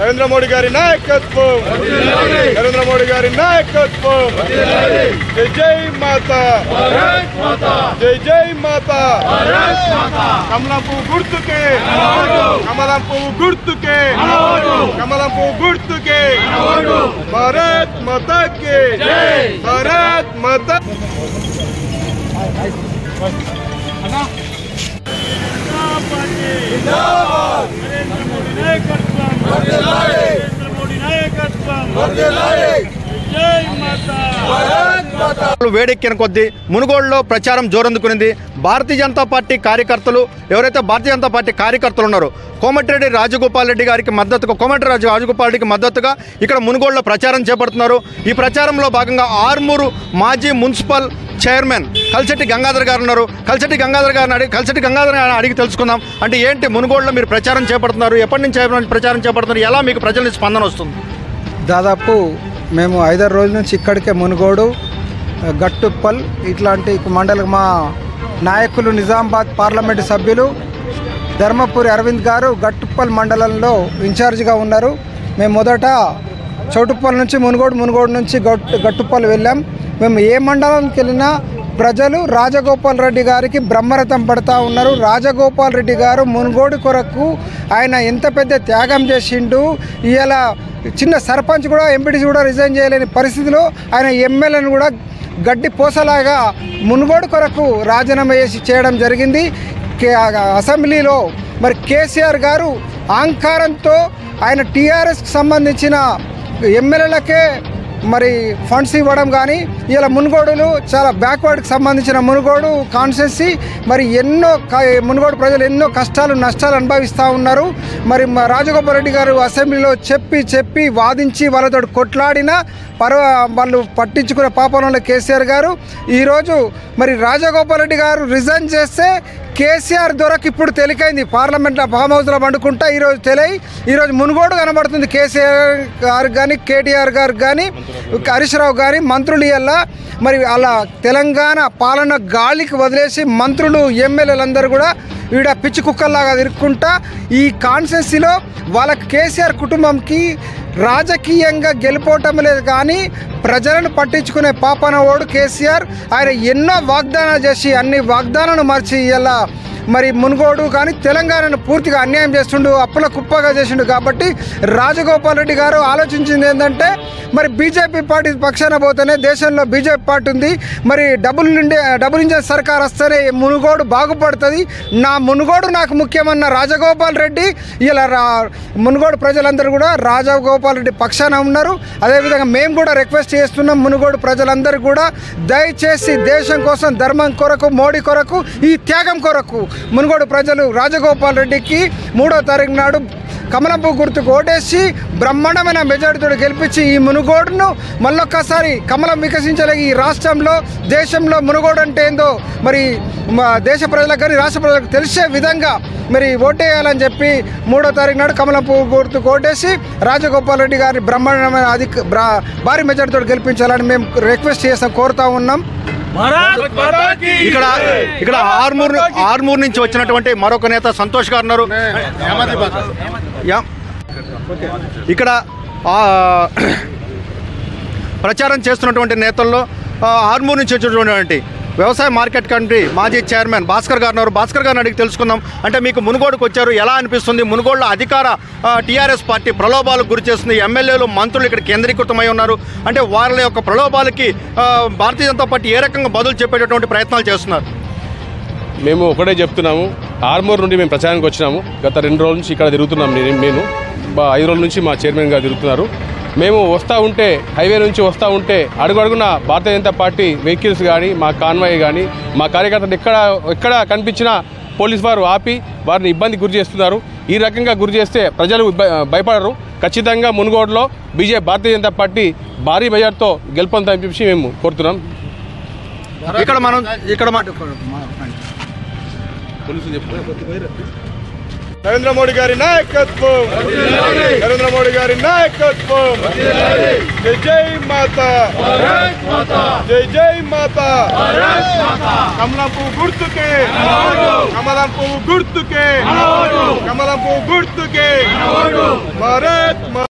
నరేంద్ర మోడీ గారి నాయకత్వం నరేంద్ర మోడీ గారి నాయకత్వం జై జై మాత జై జై మాత కమలం పువ్వు గుర్తుకే కమలం పువ్వు గుర్తుకే కమలం పువ్వు గుర్తుకే భారత్ మాతకి భారత్ మాత వేడెక్కిన కొద్దీ మునుగోడులో ప్రచారం జోరందుకునింది భారతీయ జనతా పార్టీ కార్యకర్తలు ఎవరైతే భారతీయ జనతా పార్టీ కార్యకర్తలు ఉన్నారో కోమటిరెడ్డి రాజగోపాల్ రెడ్డి గారికి మద్దతుగా కోమటిరెడ్డి రాజు రాజగోపాల్ రెడ్డికి మద్దతుగా ఇక్కడ మునుగోడులో ప్రచారం చేపడుతున్నారు ఈ ప్రచారంలో భాగంగా ఆర్మూరు మాజీ మున్సిపల్ చైర్మన్ కలిసెట్టి గంగాధర్ గారు ఉన్నారు కలిసెట్టి గంగాధర్ గారిని అడిగి కలిసెట్టి గంగాధర్ గారిని అడిగి తెలుసుకుందాం అంటే ఏంటి మునుగోడులో మీరు ప్రచారం చేపడుతున్నారు ఎప్పటి నుంచి ప్రచారం చేపడుతున్నారు ఎలా మీకు ప్రజల నుంచి స్పందన వస్తుంది దాదాపు మేము ఐదారు రోజుల నుంచి ఇక్కడికే మునుగోడు గట్టుప్పల్ ఇట్లాంటి మండల మా నాయకులు నిజామాబాద్ పార్లమెంటు సభ్యులు ధర్మపురి అరవింద్ గారు గట్టుప్పల్ మండలంలో ఇన్ఛార్జిగా ఉన్నారు మేము మొదట చౌటుప్పల్ నుంచి మునుగోడు మునుగోడు నుంచి గట్టు గట్టుప్పల్ వెళ్ళాం మేము ఏ మండలానికి వెళ్ళినా ప్రజలు రాజగోపాల్ రెడ్డి గారికి బ్రహ్మరథం పడతా ఉన్నారు రాజగోపాల్ రెడ్డి గారు మునుగోడు కొరకు ఆయన ఎంత పెద్ద త్యాగం చేసిండు ఇవాళ చిన్న సర్పంచ్ కూడా ఎంపీటీసీ కూడా రిజైన్ చేయలేని పరిస్థితిలో ఆయన ఎమ్మెల్యేను కూడా గడ్డి పోసలాగా మునుగోడు కొరకు రాజీనామా చేసి చేయడం జరిగింది కే- అసెంబ్లీలో మరి కేసీఆర్ గారు అహంకారంతో ఆయన టీఆర్ఎస్కి సంబంధించిన ఎమ్మెల్యేలకే మరి ఫండ్స్ ఇవ్వడం కానీ ఇలా మునుగోడులు చాలా బ్యాక్వర్డ్కి సంబంధించిన మునుగోడు కాన్స్టెన్సీ మరి ఎన్నో క- మునుగోడు ప్రజలు ఎన్నో కష్టాలు నష్టాలు అనుభవిస్తూ ఉన్నారు మరి మా రాజగోపాల్ రెడ్డి గారు అసెంబ్లీలో చెప్పి చెప్పి వాదించి వాళ్ళతో కొట్లాడిన పర్వ వాళ్ళు పట్టించుకునే పాపంలో కేసీఆర్ గారు ఈరోజు మరి రాజగోపాల్ రెడ్డి గారు రిజైన్ చేస్తే కేసీఆర్ దొరకు ఇప్పుడు తెలికైంది పార్లమెంట్లో ఫామ్ హౌస్లో పండుకుంటా ఈరోజు తెలియ ఈరోజు మునుగోడు కనబడుతుంది కేసీఆర్ గారికి కానీ కేటీఆర్ గారికి కానీ హరీష్ రావు గారి మంత్రులు ఇవల్ల మరి అలా తెలంగాణ పాలన గాలికి వదిలేసి మంత్రులు ఎమ్మెల్యేలందరూ కూడా ఈడ పిచ్చి కుక్కల్లాగా తిరుక్కుంటా ఈ కాన్స్టెన్సీలో వాళ్ళకి కేసీఆర్ కుటుంబంకి రాజకీయంగా గెలుపోవటం లేదు కానీ ప్రజలను పట్టించుకునే పాపన ఓడు కేసీఆర్ ఆయన ఎన్నో వాగ్దానాలు చేసి అన్ని వాగ్దానాలను మర్చి ఇలా మరి మునుగోడు కానీ తెలంగాణను పూర్తిగా అన్యాయం చేస్తుండు అప్పుల కుప్పగా చేసిండు కాబట్టి రాజగోపాల్ రెడ్డి గారు ఆలోచించింది ఏంటంటే మరి బీజేపీ పార్టీ పక్షాన పోతేనే దేశంలో బీజేపీ పార్టీ ఉంది మరి డబుల్ ఇండియా డబుల్ ఇంజన్ సర్కార్ వస్తేనే మునుగోడు బాగుపడుతుంది నా మునుగోడు నాకు ముఖ్యమన్న రాజగోపాల్ రెడ్డి ఇలా రా మునుగోడు ప్రజలందరూ కూడా రాజగోపాల్ రెడ్డి పక్షాన ఉన్నారు అదేవిధంగా మేము కూడా రిక్వెస్ట్ చేస్తున్నాం మునుగోడు ప్రజలందరూ కూడా దయచేసి దేశం కోసం ధర్మం కొరకు మోడీ కొరకు ఈ త్యాగం కొరకు మునుగోడు ప్రజలు రాజగోపాల్ రెడ్డికి మూడో తారీఖు నాడు కమలంపు గుర్తుకు ఓటేసి బ్రహ్మాండమైన మెజారిటీతో గెలిపించి ఈ మునుగోడును మళ్ళొక్కసారి కమలం వికసించలే ఈ రాష్ట్రంలో దేశంలో మునుగోడు అంటే ఏందో మరి మా దేశ ప్రజలకు కానీ రాష్ట్ర ప్రజలకు తెలిసే విధంగా మరి ఓటేయాలని చెప్పి మూడో తారీఖు నాడు కమలం పువ్వు గుర్తుకు ఓటేసి రాజగోపాల్ రెడ్డి గారిని బ్రహ్మాండమైన అధిక బ్రా- భారీ మెజారిటీతో గెలిపించాలని మేము రిక్వెస్ట్ చేస్తాం కోరుతా ఉన్నాం ఇక్కడ ఇక్కడ ఆర్మూర్ ఆర్మూర్ నుంచి వచ్చినటువంటి మరొక నేత సంతోష్ గారు ఉన్నారు యా. ఇక్కడ ఆ, ప్రచారం చేస్తున్నటువంటి నేతల్లో ఆ, ఆర్మూర్ నుంచి వచ్చినటువంటి వ్యవసాయ మార్కెట్ కమిటీ మాజీ చైర్మన్ భాస్కర్ గారు ఉన్నారు భాస్కర్ గారిని అడిగి తెలుసుకుందాం అంటే మీకు మునుగోడుకు వచ్చారు ఎలా అనిపిస్తుంది మునుగోడులో అధికార టీఆర్ఎస్ పార్టీ ప్రలోభాలకు గురి చేస్తుంది ఎమ్మెల్యేలు మంత్రులు ఇక్కడ కేంద్రీకృతమై ఉన్నారు అంటే వాళ్ళ యొక్క ప్రలోభాలకి ఆ, భారతీయ జనతా పార్టీ ఏ రకంగా బదులు చెప్పేటటువంటి ప్రయత్నాలు చేస్తున్నారు మేము ఒకటే చెప్తున్నాము ఆర్మూర్ నుండి మేము ప్రచారానికి వచ్చినాము గత రెండు రోజుల నుంచి ఇక్కడ తిరుగుతున్నాం నేను నేను బా ఐదు రోజుల నుంచి మా చైర్మన్ గారు తిరుగుతున్నారు మేము వస్తూ ఉంటే హైవే నుంచి వస్తూ ఉంటే అడుగు అడుగున భారతీయ జనతా పార్టీ వెహికల్స్ కానీ మా కాన్వాయ్ కానీ మా కార్యకర్తలు ఎక్కడ ఎక్కడ కనిపించినా పోలీస్ వారు ఆపి వారిని ఇబ్బంది గురి చేస్తున్నారు ఈ రకంగా గురి చేస్తే ప్రజలు ఇబ్బ- భయపడరు ఖచ్చితంగా మునుగోడులో బీజేపీ భారతీయ జనతా పార్టీ భారీ మెజార్టీతో గెలుపొందని చెప్పి మేము కోరుతున్నాం ఇక్కడ మనం ఇక్కడ మన- నరేంద్ర మోడీ గారి నాయకత్వం నరేంద్ర మోడీ మోడీ గారి నాయకత్వం జై జై మాత జై జై మాత కమలం పువ్వు గుర్తుకే కమలం పువ్వు గుర్తుకే కమలం పువ్వు గుర్తుకే భారత్ మా